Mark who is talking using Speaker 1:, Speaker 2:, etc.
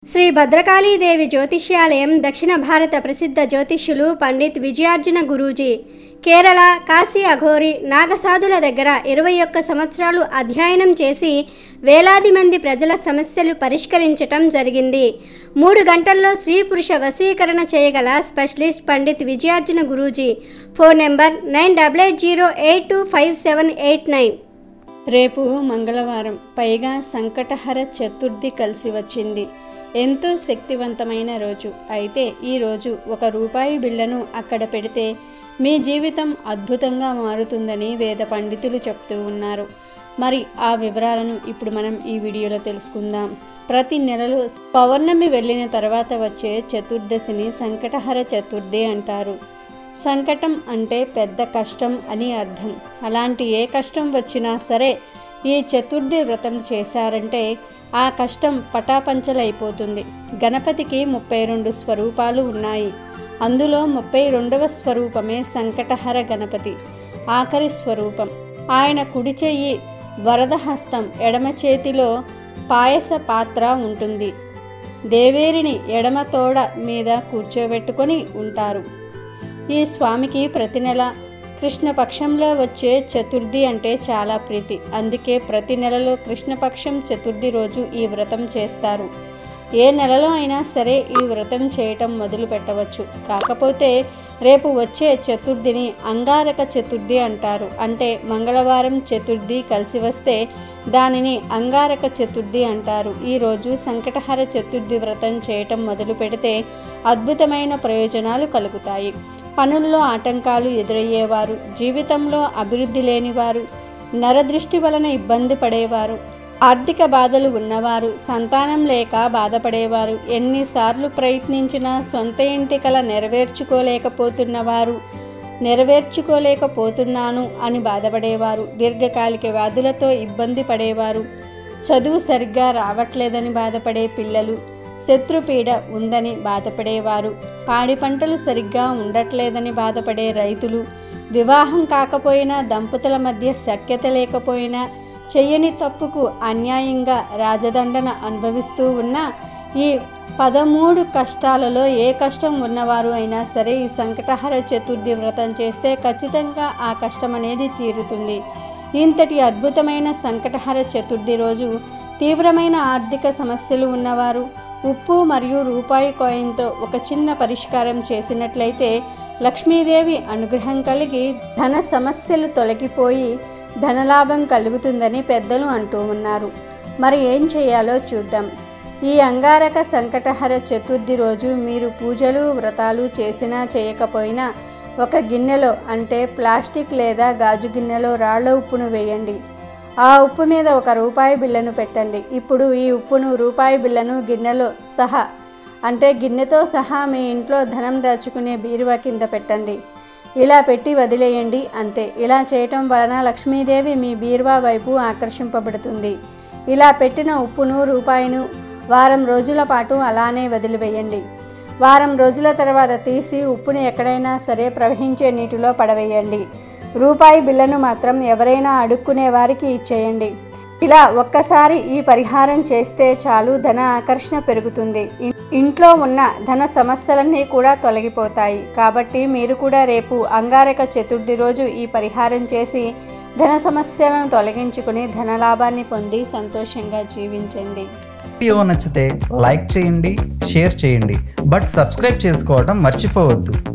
Speaker 1: శ్రీ భద్రకాళీదేవి జ్యోతిష్యాలయం దక్షిణ భారత ప్రసిద్ధ జ్యోతిష్యులు పండిత్ విజయార్జున గురూజీ కేరళ కాశీ అఘోరి నాగసాధుల దగ్గర ఇరవై ఒక్క సంవత్సరాలు అధ్యయనం చేసి వేలాది మంది ప్రజల సమస్యలు పరిష్కరించటం జరిగింది మూడు గంటల్లో స్త్రీ పురుష వశీకరణ చేయగల specialist Pandit Vijayarjuna Guruji phone number nine double eight zero eight two five seven eight nine రేపు మంగళవారం పైగా సంకటహర చతుర్థి కలిసి వచ్చింది ఎంతో శక్తివంతమైన రోజు అయితే ఈ రోజు ఒక రూపాయి బిళ్ళను అక్కడ పెడితే మీ జీవితం అద్భుతంగా మారుతుందని వేద పండితులు చెప్తూ ఉన్నారు మరి ఆ వివరాలను ఇప్పుడు మనం ఈ వీడియోలో తెలుసుకుందాం ప్రతి నెలలో పౌర్ణమి వెళ్ళిన తర్వాత వచ్చే చతుర్దశిని సంకటహర చతుర్థి అంటారు సంకటం అంటే పెద్ద కష్టం అని అర్థం అలాంటి ఏ కష్టం వచ్చినా సరే ఈ చతుర్థి వ్రతం చేశారంటే ఆ కష్టం పటాపంచలైపోతుంది గణపతికి ముప్పై రెండు స్వరూపాలు ఉన్నాయి అందులో ముప్పై రెండవ స్వరూపమే సంకటహర గణపతి ఆఖరి స్వరూపం ఆయన కుడి చెయ్యి వరదహస్తం ఎడమ చేతిలో పాయస పాత్ర ఉంటుంది దేవేరిని ఎడమ తోడ మీద కూర్చోబెట్టుకొని ఉంటారు ఈ స్వామికి ప్రతి నెల కృష్ణపక్షంలో వచ్చే చతుర్థి అంటే చాలా ప్రీతి అందుకే ప్రతి నెలలో కృష్ణపక్షం చతుర్థి రోజు ఈ వ్రతం చేస్తారు ఏ నెలలో అయినా సరే ఈ వ్రతం చేయటం మొదలు పెట్టవచ్చు కాకపోతే రేపు వచ్చే చతుర్థిని అంగారక చతుర్థి అంటారు అంటే మంగళవారం చతుర్థి కలిసి వస్తే దానిని అంగారక చతుర్థి అంటారు ఈరోజు సంకటహర చతుర్థి వ్రతం చేయటం మొదలు పెడితే అద్భుతమైన ప్రయోజనాలు కలుగుతాయి పనుల్లో ఆటంకాలు ఎదురయ్యేవారు జీవితంలో అభివృద్ధి లేనివారు నరదృష్టి వలన ఇబ్బంది పడేవారు ఆర్థిక బాధలు ఉన్నవారు సంతానం లేక బాధపడేవారు ఎన్నిసార్లు ప్రయత్నించినా సొంత ఇంటికల నెరవేర్చుకోలేకపోతున్నవారు నెరవేర్చుకోలేకపోతున్నాను అని బాధపడేవారు దీర్ఘకాలిక వ్యాధులతో ఇబ్బంది పడేవారు చదువు సరిగ్గా రావట్లేదని బాధపడే పిల్లలు శత్రుపీడ ఉందని బాధపడేవారు పాడి పంటలు సరిగ్గా ఉండట్లేదని బాధపడే రైతులు వివాహం కాకపోయినా దంపతుల మధ్య సఖ్యత లేకపోయినా చెయ్యని తప్పుకు అన్యాయంగా రాజదండన అనుభవిస్తూ ఉన్న ఈ పదమూడు కష్టాలలో ఏ కష్టం ఉన్నవారు అయినా సరే ఈ సంకటహర చతుర్థి వ్రతం చేస్తే ఖచ్చితంగా ఆ కష్టం అనేది తీరుతుంది ఇంతటి అద్భుతమైన సంకటహర చతుర్థి రోజు తీవ్రమైన ఆర్థిక సమస్యలు ఉన్నవారు ఉప్పు మరియు రూపాయి కాయిన్తో ఒక చిన్న పరిష్కారం చేసినట్లయితే లక్ష్మీదేవి అనుగ్రహం కలిగి ధన సమస్యలు తొలగిపోయి ధనలాభం కలుగుతుందని పెద్దలు అంటూ ఉన్నారు మరి ఏం చేయాలో చూద్దాం ఈ అంగారక సంకటహర చతుర్థి రోజు మీరు పూజలు వ్రతాలు చేసినా చేయకపోయినా ఒక గిన్నెలో అంటే ప్లాస్టిక్ లేదా గాజు గిన్నెలో రాళ్ల ఉప్పును వేయండి ఆ ఉప్పు మీద ఒక రూపాయి బిళ్ళను పెట్టండి ఇప్పుడు ఈ ఉప్పును రూపాయి బిళ్ళను గిన్నెలో సహా అంటే గిన్నెతో సహా మీ ఇంట్లో ధనం దాచుకునే బీరువా కింద పెట్టండి ఇలా పెట్టి వదిలేయండి అంతే ఇలా చేయటం వలన లక్ష్మీదేవి మీ బీరువా వైపు ఆకర్షింపబడుతుంది ఇలా పెట్టిన ఉప్పును రూపాయిను వారం రోజుల పాటు అలానే వదిలివేయండి వారం రోజుల తర్వాత తీసి ఉప్పుని ఎక్కడైనా సరే ప్రవహించే నీటిలో పడవేయండి రూపాయి బిళ్ళను మాత్రం ఎవరైనా అడుక్కునే వారికి ఇచ్చేయండి ఇలా ఒక్కసారి ఈ పరిహారం చేస్తే చాలు ధన ఆకర్షణ పెరుగుతుంది ఇ- ఇంట్లో ఉన్న ధన సమస్యలన్నీ కూడా తొలగిపోతాయి కాబట్టి మీరు కూడా రేపు అంగారక చతుర్థి రోజు ఈ పరిహారం చేసి ధన సమస్యలను తొలగించుకుని ధనలాభాన్ని పొంది సంతోషంగా జీవించండి
Speaker 2: వీడియో నచ్చితే లైక్ చేయండి షేర్ చేయండి బట్ సబ్స్క్రైబ్ చేసుకోవడం మర్చిపోవద్దు